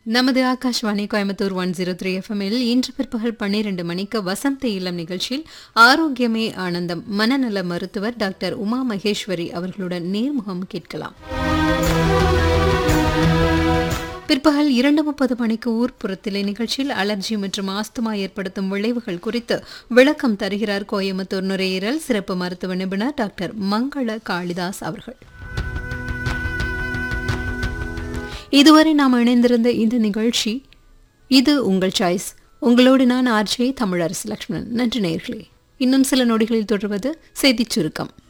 நமது Akashvani Coimbatore one zero three எஃப்எம்மில் இன்று பிற்பகல் பன்னிரண்டு மணிக்கு வசந்த இளம் நிகழ்ச்சியில் ஆரோக்கியமே ஆனந்தம் மனநல மருத்துவர் டாக்டர் உமா மகேஸ்வரி அவர்களுடன் நேர்முகம் கேட்கலாம் பிற்பகல் இரண்டு முப்பது மணிக்கு ஊர்ப்புறத்திலே நிகழ்ச்சியில் அலர்ஜி மற்றும் ஆஸ்துமா ஏற்படுத்தும் விளைவுகள் குறித்து விளக்கம் தருகிறார் கோயம்புத்தூர் நுரையீரல் சிறப்பு மருத்துவ நிபுணர் டாக்டர் மங்கள காளிதாஸ் அவர்கள் இதுவரை நாம் இணைந்திருந்த இந்த நிகழ்ச்சி இது உங்கள் சாய்ஸ் உங்களோடு நான் ஆர்ஜே தமிழரசு லக்ஷ்மணன் நன்றி நேர்களே இன்னும் சில நொடிகளில் தொடர்வது செய்திச் சுருக்கம்